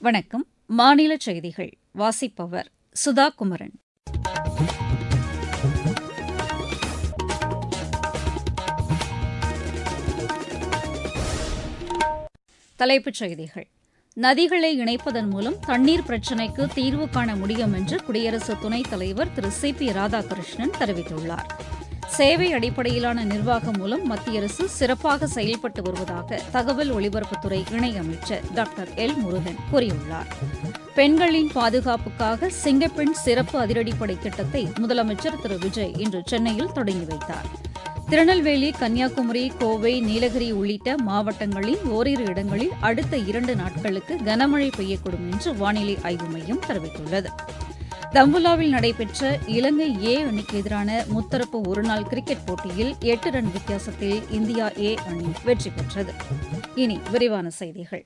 வணக்கம் மாநில செய்திகள் வாசிப்பவர் சுதா குமரன் தலைப்புச் செய்திகள் நதிகளை இணைப்பதன் மூலம் தண்ணீர் பிரச்சினைக்கு தீர்வு காண முடியும் என்று குடியரசு துணைத் தலைவர் திரு சி பி ராதாகிருஷ்ணன் தெரிவித்துள்ளார் சேவை அடிப்படையிலான நிர்வாகம் மூலம் மத்திய அரசு சிறப்பாக செயல்பட்டு வருவதாக தகவல் ஒலிபரப்புத்துறை இணையமைச்சர் டாக்டர் எல் முருகன் கூறியுள்ளார் பெண்களின் பாதுகாப்புக்காக சிங்கப்பெண் சிறப்பு அதிரடிப்படை திட்டத்தை முதலமைச்சர் திரு விஜய் இன்று சென்னையில் தொடங்கி வைத்தார் திருநெல்வேலி கன்னியாகுமரி கோவை நீலகிரி உள்ளிட்ட மாவட்டங்களில் ஓரிரு இடங்களில் அடுத்த இரண்டு நாட்களுக்கு கனமழை பெய்யக்கூடும் என்று வானிலை ஆய்வு மையம் தெரிவித்துள்ளது தம்புலாவில் நடைபெற்ற இலங்கை ஏ அணிக்கு எதிரான முத்தரப்பு ஒருநாள் கிரிக்கெட் போட்டியில் எட்டு ரன் வித்தியாசத்தில் இந்தியா ஏ அணி வெற்றி பெற்றது இனி விரிவான செய்திகள்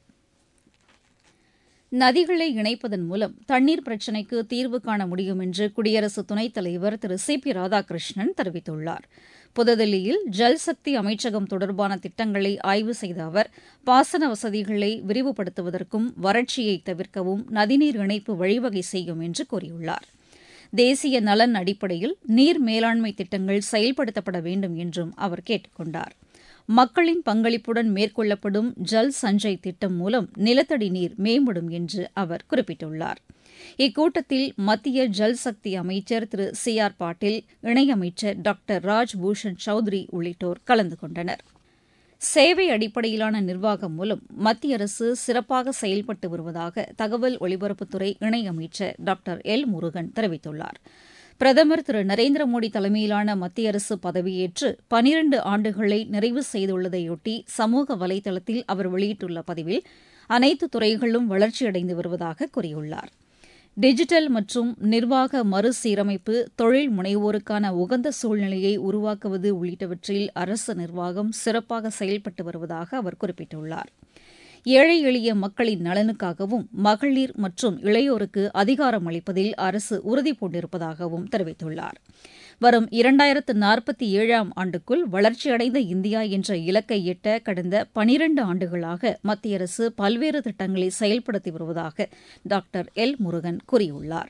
நதிகளை இணைப்பதன் மூலம் தண்ணீர் பிரச்சினைக்கு தீர்வு காண முடியும் என்று குடியரசு துணைத் தலைவர் திரு சி பி ராதாகிருஷ்ணன் தெரிவித்துள்ளார் புதுதில்லியில் ஜல்சக்தி அமைச்சகம் தொடர்பான திட்டங்களை ஆய்வு செய்த அவர் பாசன வசதிகளை விரிவுபடுத்துவதற்கும் வறட்சியை தவிர்க்கவும் நதிநீர் இணைப்பு வழிவகை செய்யும் என்று கூறியுள்ளார் தேசிய நலன் அடிப்படையில் நீர் மேலாண்மை திட்டங்கள் செயல்படுத்தப்பட வேண்டும் என்றும் அவர் கேட்டுக் கொண்டார் மக்களின் பங்களிப்புடன் மேற்கொள்ளப்படும் ஜல் சஞ்சய் திட்டம் மூலம் நிலத்தடி நீர் மேம்படும் என்று அவர் குறிப்பிட்டுள்ளார் இக்கூட்டத்தில் மத்திய ஜல் சக்தி அமைச்சர் திரு சி ஆர் பாட்டீல் இணையமைச்சர் டாக்டர் ராஜ்பூஷன் சௌத்ரி உள்ளிட்டோர் கலந்து கொண்டனர் சேவை அடிப்படையிலான நிர்வாகம் மூலம் மத்திய அரசு சிறப்பாக செயல்பட்டு வருவதாக தகவல் ஒலிபரப்புத்துறை இணையமைச்சர் டாக்டர் எல் முருகன் தெரிவித்துள்ளார் பிரதமர் திரு நரேந்திர மோடி தலைமையிலான மத்திய அரசு பதவியேற்று பனிரண்டு ஆண்டுகளை நிறைவு செய்துள்ளதையொட்டி சமூக வலைதளத்தில் அவர் வெளியிட்டுள்ள பதிவில் அனைத்து துறைகளும் வளர்ச்சியடைந்து வருவதாக கூறியுள்ளார் டிஜிட்டல் மற்றும் நிர்வாக மறுசீரமைப்பு தொழில் முனைவோருக்கான உகந்த சூழ்நிலையை உருவாக்குவது உள்ளிட்டவற்றில் அரசு நிர்வாகம் சிறப்பாக செயல்பட்டு வருவதாக அவர் குறிப்பிட்டுள்ளார் ஏழை எளிய மக்களின் நலனுக்காகவும் மகளிர் மற்றும் இளையோருக்கு அதிகாரம் அளிப்பதில் அரசு உறுதிபூண்டிருப்பதாகவும் தெரிவித்துள்ளார் வரும் இரண்டாயிரத்து நாற்பத்தி ஏழாம் ஆண்டுக்குள் வளர்ச்சியடைந்த இந்தியா என்ற இலக்கை எட்ட கடந்த பனிரண்டு ஆண்டுகளாக மத்திய அரசு பல்வேறு திட்டங்களை செயல்படுத்தி வருவதாக டாக்டர் எல் முருகன் கூறியுள்ளார்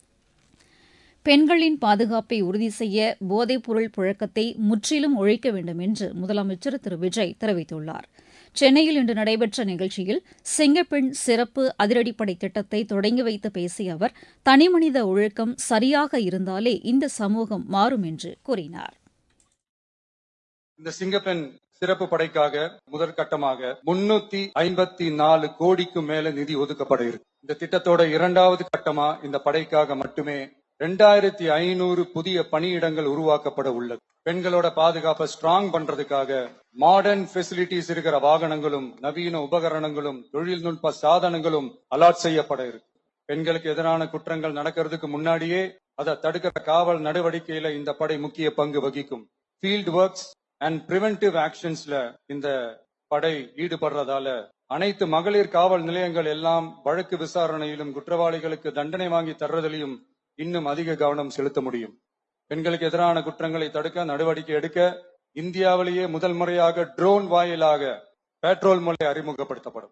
பெண்களின் பாதுகாப்பை உறுதி செய்ய போதைப்பொருள் புழக்கத்தை முற்றிலும் ஒழிக்க வேண்டும் என்று முதலமைச்சர் திரு விஜய் தெரிவித்துள்ளார் சென்னையில் இன்று நடைபெற்ற நிகழ்ச்சியில் சிங்கப்பெண் சிறப்பு அதிரடிப்படை திட்டத்தை தொடங்கி வைத்து பேசிய அவர் தனிமனித ஒழுக்கம் சரியாக இருந்தாலே இந்த சமூகம் மாறும் என்று கூறினார் இந்த சிங்கப்பெண் சிறப்பு படைக்காக முதற்கட்டமாக முன்னூத்தி ஐம்பத்தி நாலு கோடிக்கும் மேல நிதி ஒதுக்கப்பட இருக்கு இந்த திட்டத்தோட இரண்டாவது கட்டமா இந்த படைக்காக மட்டுமே ரெண்டாயிரத்தி ஐநூறு புதிய பணியிடங்கள் உருவாக்கப்பட உள்ளது பெண்களோட பாதுகாப்பை ஸ்ட்ராங் பண்றதுக்காக மாடர்ன் ஃபெசிலிட்டிஸ் இருக்கிற வாகனங்களும் நவீன உபகரணங்களும் தொழில்நுட்ப சாதனங்களும் அலாட் செய்யப்பட இருக்கு பெண்களுக்கு எதிரான குற்றங்கள் நடக்கிறதுக்கு முன்னாடியே அதை தடுக்கிற காவல் நடவடிக்கையில இந்த படை முக்கிய பங்கு வகிக்கும் ஃபீல்ட் ஒர்க்ஸ் அண்ட் பிரிவென்டிவ் ஆக்ஷன்ஸ்ல இந்த படை ஈடுபடுறதால அனைத்து மகளிர் காவல் நிலையங்கள் எல்லாம் வழக்கு விசாரணையிலும் குற்றவாளிகளுக்கு தண்டனை வாங்கி தர்றதிலையும் இன்னும் அதிக கவனம் செலுத்த முடியும் பெண்களுக்கு எதிரான குற்றங்களை தடுக்க நடவடிக்கை எடுக்க இந்தியாவிலேயே முதல் முறையாக ட்ரோன் வாயிலாக பெட்ரோல் முறை அறிமுகப்படுத்தப்படும்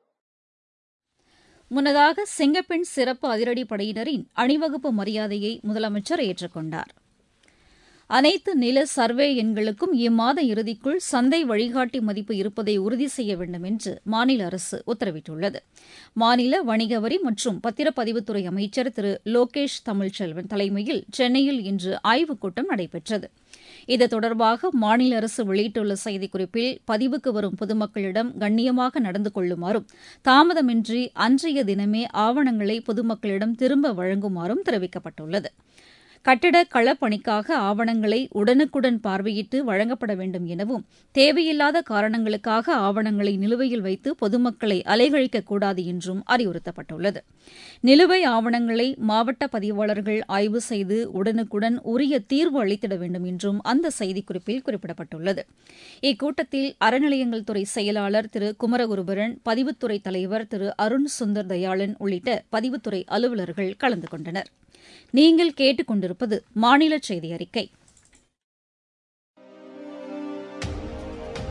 முன்னதாக சிங்கப்பெண் சிறப்பு அதிரடிப்படையினரின் அணிவகுப்பு மரியாதையை முதலமைச்சர் ஏற்றுக்கொண்டார் அனைத்து நில சர்வே எண்களுக்கும் இம்மாத இறுதிக்குள் சந்தை வழிகாட்டி மதிப்பு இருப்பதை உறுதி செய்ய வேண்டும் என்று மாநில அரசு உத்தரவிட்டுள்ளது மாநில வணிக வரி மற்றும் பத்திரப்பதிவுத்துறை அமைச்சர் திரு லோகேஷ் தமிழ்ச்செல்வன் தலைமையில் சென்னையில் இன்று ஆய்வுக் கூட்டம் நடைபெற்றது இது தொடர்பாக மாநில அரசு வெளியிட்டுள்ள செய்திக்குறிப்பில் பதிவுக்கு வரும் பொதுமக்களிடம் கண்ணியமாக நடந்து கொள்ளுமாறும் தாமதமின்றி அன்றைய தினமே ஆவணங்களை பொதுமக்களிடம் திரும்ப வழங்குமாறும் தெரிவிக்கப்பட்டுள்ளது கட்டிட களப்பணிக்காக ஆவணங்களை உடனுக்குடன் பார்வையிட்டு வழங்கப்பட வேண்டும் எனவும் தேவையில்லாத காரணங்களுக்காக ஆவணங்களை நிலுவையில் வைத்து பொதுமக்களை அலைகழிக்கக்கூடாது என்றும் அறிவுறுத்தப்பட்டுள்ளது நிலுவை ஆவணங்களை மாவட்ட பதிவாளர்கள் ஆய்வு செய்து உடனுக்குடன் உரிய தீர்வு அளித்திட வேண்டும் என்றும் அந்த செய்திக்குறிப்பில் குறிப்பிடப்பட்டுள்ளது இக்கூட்டத்தில் அறநிலையங்கள் துறை செயலாளர் திரு குமரகுருபரன் பதிவுத்துறை தலைவர் திரு அருண் சுந்தர் தயாளன் உள்ளிட்ட பதிவுத்துறை அலுவலர்கள் கலந்து கொண்டனர் நீங்கள் கேட்டுக்கொண்டிருப்பது மாநில செய்தி அறிக்கை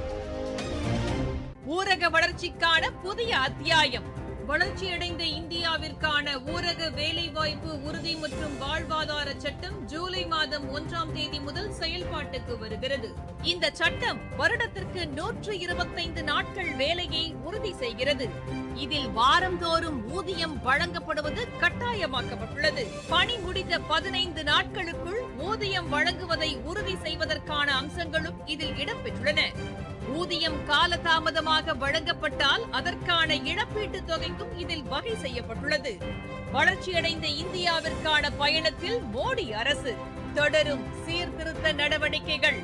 ஊரக வளர்ச்சிக்கான புதிய அத்தியாயம் வளர்ச்சியடைந்த இந்தியா மாணவர்களுக்கான ஊரக வேலைவாய்ப்பு உறுதி மற்றும் வாழ்வாதார சட்டம் ஜூலை மாதம் ஒன்றாம் தேதி முதல் செயல்பாட்டுக்கு வருகிறது இந்த சட்டம் வருடத்திற்கு நூற்று இருபத்தைந்து நாட்கள் வேலையை உறுதி செய்கிறது இதில் வாரந்தோறும் ஊதியம் வழங்கப்படுவது கட்டாயமாக்கப்பட்டுள்ளது பணி முடிந்த பதினைந்து நாட்களுக்குள் ஊதியம் வழங்குவதை உறுதி செய்வதற்கான அம்சங்களும் இதில் இடம்பெற்றுள்ளன ஊதியம் காலதாமதமாக வழங்கப்பட்டால் அதற்கான இழப்பீட்டுத் தொகைக்கும் இதில் வகை செய்யப்பட்டுள்ளது வளர்ச்சியடைந்த இந்தியாவிற்கான பயணத்தில் மோடி அரசு தொடரும் சீர்திருத்த நடவடிக்கைகள்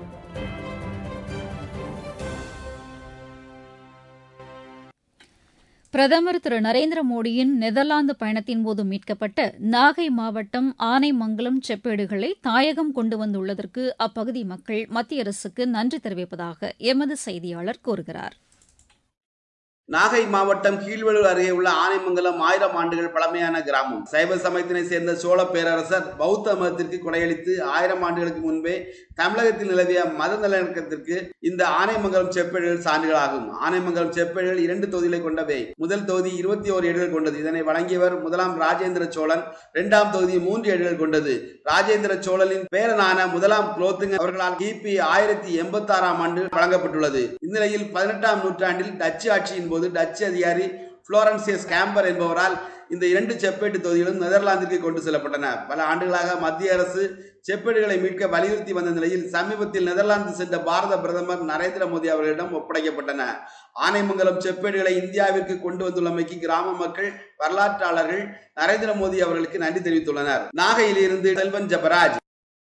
பிரதமர் திரு நரேந்திர மோடியின் நெதர்லாந்து பயணத்தின்போது மீட்கப்பட்ட நாகை மாவட்டம் ஆனைமங்கலம் செப்பேடுகளை தாயகம் கொண்டு வந்துள்ளதற்கு அப்பகுதி மக்கள் மத்திய அரசுக்கு நன்றி தெரிவிப்பதாக எமது செய்தியாளர் கூறுகிறார் நாகை மாவட்டம் கீழ்வளூர் அருகே உள்ள ஆனைமங்கலம் ஆயிரம் ஆண்டுகள் பழமையான கிராமம் சைவ சமயத்தினை சேர்ந்த சோழ பேரரசர் பௌத்த மதத்திற்கு கொடையளித்து ஆயிரம் ஆண்டுகளுக்கு முன்பே தமிழகத்தில் நிலவிய மத நல்லிணக்கத்திற்கு இந்த ஆனைமங்கலம் செப்பேடுகள் சான்றுகளாகும் ஆனைமங்கலம் செப்பேடுகள் இரண்டு தொகுதிகளை கொண்டவை முதல் தொகுதி இருபத்தி ஓரு ஏடுகள் கொண்டது இதனை வழங்கியவர் முதலாம் ராஜேந்திர சோழன் இரண்டாம் தொகுதி மூன்று ஏடுகள் கொண்டது ராஜேந்திர சோழனின் பேரனான முதலாம் குலோத்துங்க அவர்களால் கிபி ஆயிரத்தி எண்பத்தி ஆறாம் ஆண்டு வழங்கப்பட்டுள்ளது இந்நிலையில் பதினெட்டாம் நூற்றாண்டில் டச்சு ஆட்சியின் போது டச்சு அதிகாரி புளோரன்சியஸ் கேம்பர் என்பவரால் இந்த இரண்டு செப்பேட்டு தொகுதிகளும் நெதர்லாந்திற்கு கொண்டு செல்லப்பட்டன பல ஆண்டுகளாக மத்திய அரசு செப்பேடுகளை மீட்க வலியுறுத்தி வந்த நிலையில் சமீபத்தில் நெதர்லாந்து சென்ற பாரத பிரதமர் நரேந்திர மோடி அவர்களிடம் ஒப்படைக்கப்பட்டன ஆனைமங்கலம் செப்பேடுகளை இந்தியாவிற்கு கொண்டு வந்துள்ளமைக்கு கிராம மக்கள் வரலாற்றாளர்கள் நரேந்திர மோடி அவர்களுக்கு நன்றி தெரிவித்துள்ளனர் நாகையிலிருந்து செல்வன் ஜபராஜ்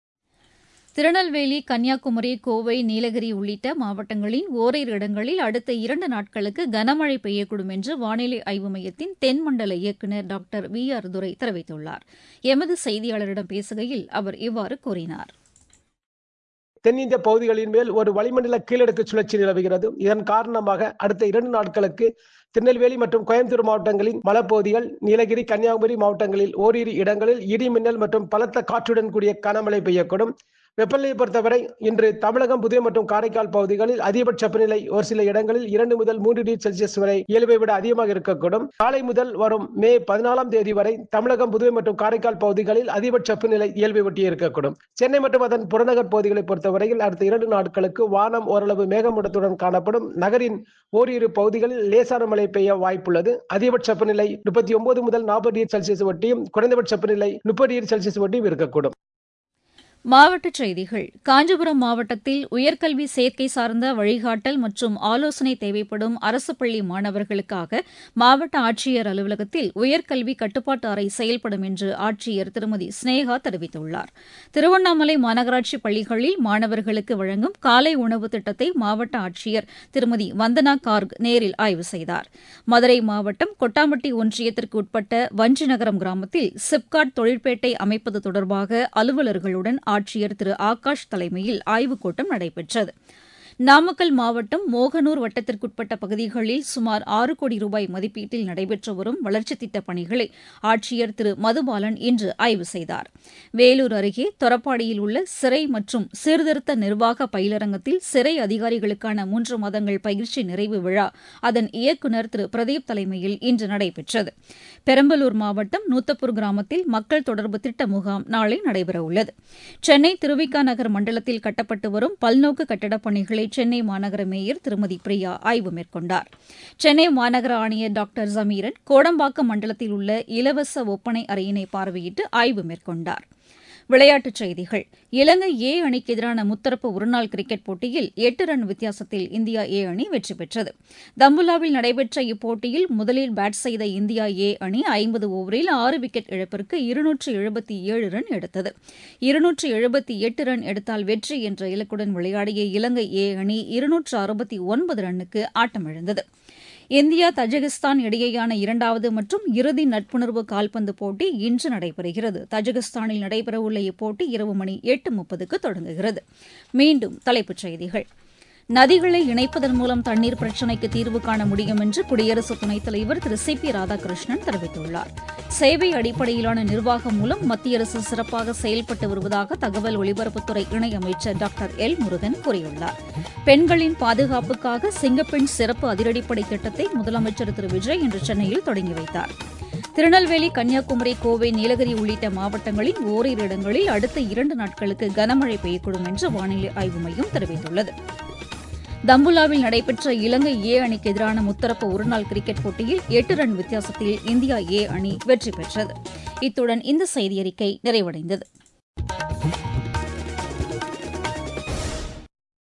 திருநெல்வேலி கன்னியாகுமரி கோவை நீலகிரி உள்ளிட்ட மாவட்டங்களின் ஓரிரு இடங்களில் அடுத்த இரண்டு நாட்களுக்கு கனமழை பெய்யக்கூடும் என்று வானிலை ஆய்வு மையத்தின் தென்மண்டல இயக்குநர் டாக்டர் வி ஆர் துரை தெரிவித்துள்ளார் எமது செய்தியாளரிடம் பேசுகையில் அவர் இவ்வாறு கூறினார் தென்னிந்திய பகுதிகளின் மேல் ஒரு வளிமண்டல கீழடுக்கு சுழற்சி நிலவுகிறது இதன் காரணமாக அடுத்த இரண்டு நாட்களுக்கு திருநெல்வேலி மற்றும் கோயம்புத்தூர் மாவட்டங்களின் மலைப்பகுதிகள் நீலகிரி கன்னியாகுமரி மாவட்டங்களில் ஓரிரு இடங்களில் இடி மின்னல் மற்றும் பலத்த காற்றுடன் கூடிய கனமழை பெய்யக்கூடும் வெப்பநிலையை பொறுத்தவரை இன்று தமிழகம் புதுவை மற்றும் காரைக்கால் பகுதிகளில் அதிகபட்ச வெப்பநிலை ஒரு சில இடங்களில் இரண்டு முதல் மூன்று டிகிரி செல்சியஸ் வரை இயல்பை விட அதிகமாக இருக்கக்கூடும் நாளை முதல் வரும் மே பதினாலாம் தேதி வரை தமிழகம் புதுவை மற்றும் காரைக்கால் பகுதிகளில் அதிகபட்ச வெப்பநிலை இயல்பை ஒட்டி இருக்கக்கூடும் சென்னை மற்றும் அதன் புறநகர் பகுதிகளை பொறுத்தவரையில் அடுத்த இரண்டு நாட்களுக்கு வானம் ஓரளவு மேகமூட்டத்துடன் காணப்படும் நகரின் ஓரிரு பகுதிகளில் லேசான மழை பெய்ய வாய்ப்புள்ளது அதிகபட்ச வெப்பநிலை முப்பத்தி ஒன்பது முதல் நாற்பது டிகிரி செல்சியஸ் ஒட்டியும் குறைந்தபட்ச வெப்பநிலை முப்பது டிகிரி செல்சியஸ் ஒட்டியும் இருக்கக்கூடும் மாவட்டச் செய்திகள் காஞ்சிபுரம் மாவட்டத்தில் உயர்கல்வி சேர்க்கை சார்ந்த வழிகாட்டல் மற்றும் ஆலோசனை தேவைப்படும் அரசு பள்ளி மாணவர்களுக்காக மாவட்ட ஆட்சியர் அலுவலகத்தில் உயர்கல்வி கட்டுப்பாட்டு அறை செயல்படும் என்று ஆட்சியர் திருமதி ஸ்னேகா தெரிவித்துள்ளார் திருவண்ணாமலை மாநகராட்சி பள்ளிகளில் மாணவர்களுக்கு வழங்கும் காலை உணவு திட்டத்தை மாவட்ட ஆட்சியர் திருமதி வந்தனா கார்க் நேரில் ஆய்வு செய்தார் மதுரை மாவட்டம் கொட்டாம்பட்டி ஒன்றியத்திற்கு உட்பட்ட வஞ்சிநகரம் கிராமத்தில் சிப்காட் தொழிற்பேட்டை அமைப்பது தொடர்பாக அலுவலர்களுடன் ஆட்சியர் திரு ஆகாஷ் தலைமையில் ஆய்வுக் கூட்டம் நடைபெற்றது நாமக்கல் மாவட்டம் மோகனூர் வட்டத்திற்குட்பட்ட பகுதிகளில் சுமார் ஆறு கோடி ரூபாய் மதிப்பீட்டில் நடைபெற்று வரும் வளர்ச்சித் திட்டப் பணிகளை ஆட்சியர் திரு மதுபாலன் இன்று ஆய்வு செய்தார் வேலூர் அருகே தொரப்பாடியில் உள்ள சிறை மற்றும் சீர்திருத்த நிர்வாக பயிலரங்கத்தில் சிறை அதிகாரிகளுக்கான மூன்று மாதங்கள் பயிற்சி நிறைவு விழா அதன் இயக்குநர் திரு பிரதீப் தலைமையில் இன்று நடைபெற்றது பெரம்பலூர் மாவட்டம் நூத்தப்பூர் கிராமத்தில் மக்கள் தொடர்பு திட்ட முகாம் நாளை நடைபெறவுள்ளது சென்னை திருவிக்கா நகர் மண்டலத்தில் கட்டப்பட்டு வரும் பல்நோக்கு கட்டடப் பணிகளை சென்னை மாநகர மேயர் திருமதி பிரியா ஆய்வு மேற்கொண்டார் சென்னை மாநகர ஆணையர் டாக்டர் ஜமீரன் கோடம்பாக்கம் மண்டலத்தில் உள்ள இலவச ஒப்பனை அறையினை பார்வையிட்டு ஆய்வு மேற்கொண்டார் விளையாட்டுச் செய்திகள் இலங்கை ஏ அணிக்கு எதிரான முத்தரப்பு ஒருநாள் கிரிக்கெட் போட்டியில் எட்டு ரன் வித்தியாசத்தில் இந்தியா ஏ அணி வெற்றி பெற்றது தம்புலாவில் நடைபெற்ற இப்போட்டியில் முதலில் பேட் செய்த இந்தியா ஏ அணி ஐம்பது ஓவரில் ஆறு விக்கெட் இழப்பிற்கு இருநூற்று எழுபத்தி ஏழு ரன் எடுத்தது இருநூற்று எழுபத்தி எட்டு ரன் எடுத்தால் வெற்றி என்ற இலக்குடன் விளையாடிய இலங்கை ஏ அணி இருநூற்று அறுபத்தி ஒன்பது ரன்னுக்கு ஆட்டமிழந்தது இந்தியா தஜிகிஸ்தான் இடையேயான இரண்டாவது மற்றும் இறுதி நட்புணர்வு கால்பந்து போட்டி இன்று நடைபெறுகிறது தஜிகிஸ்தானில் நடைபெறவுள்ள இப்போட்டி இரவு மணி எட்டு முப்பதுக்கு தொடங்குகிறது மீண்டும் தலைப்புச் செய்திகள் நதிகளை இணைப்பதன் மூலம் தண்ணீர் பிரச்சினைக்கு தீர்வு காண முடியும் என்று குடியரசு துணைத் தலைவர் திரு சி பி ராதாகிருஷ்ணன் தெரிவித்துள்ளார் சேவை அடிப்படையிலான நிர்வாகம் மூலம் மத்திய அரசு சிறப்பாக செயல்பட்டு வருவதாக தகவல் ஒலிபரப்புத்துறை இணையமைச்சர் டாக்டர் எல் முருகன் கூறியுள்ளார் பெண்களின் பாதுகாப்புக்காக சிங்கப்பெண் சிறப்பு அதிரடிப்படை திட்டத்தை முதலமைச்சர் திரு விஜய் இன்று சென்னையில் தொடங்கி வைத்தார் திருநெல்வேலி கன்னியாகுமரி கோவை நீலகிரி உள்ளிட்ட மாவட்டங்களில் ஓரிரு இடங்களில் அடுத்த இரண்டு நாட்களுக்கு கனமழை பெய்யக்கூடும் என்று வானிலை ஆய்வு மையம் தெரிவித்துள்ளது தம்புலாவில் நடைபெற்ற இலங்கை ஏ அணிக்கு எதிரான முத்தரப்பு ஒருநாள் கிரிக்கெட் போட்டியில் எட்டு ரன் வித்தியாசத்தில் இந்தியா ஏ அணி வெற்றி பெற்றது இத்துடன் இந்த செய்தியறிக்கை நிறைவடைந்தது